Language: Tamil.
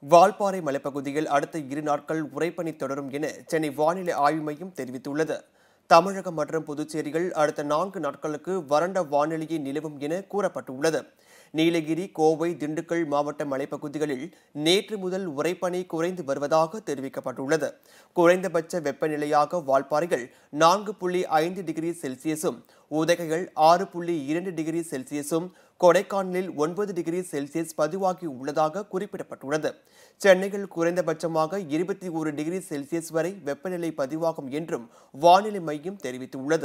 வால்பாறை மலைப்பகுதியில் அடுத்த இரு நாட்கள் உறைபனி தொடரும் என சென்னை வானிலை ஆய்வு மையம் தெரிவித்துள்ளது தமிழகம் மற்றும் புதுச்சேரியில் அடுத்த நான்கு நாட்களுக்கு வறண்ட வானிலையே நிலவும் என கூறப்பட்டுள்ளது நீலகிரி கோவை திண்டுக்கல் மாவட்ட மலைப்பகுதிகளில் நேற்று முதல் உறைபனி குறைந்து வருவதாக தெரிவிக்கப்பட்டுள்ளது குறைந்தபட்ச வெப்பநிலையாக வால்பாறைகள் நான்கு புள்ளி ஐந்து டிகிரி செல்சியஸும் உதகைகள் ஆறு புள்ளி இரண்டு டிகிரி செல்சியஸும் கொடைக்கானலில் ஒன்பது டிகிரி செல்சியஸ் பதிவாகி உள்ளதாக குறிப்பிடப்பட்டுள்ளது சென்னையில் குறைந்தபட்சமாக இருபத்தி ஒரு டிகிரி செல்சியஸ் வரை வெப்பநிலை பதிவாகும் என்றும் வானிலை மையம் தெரிவித்துள்ளது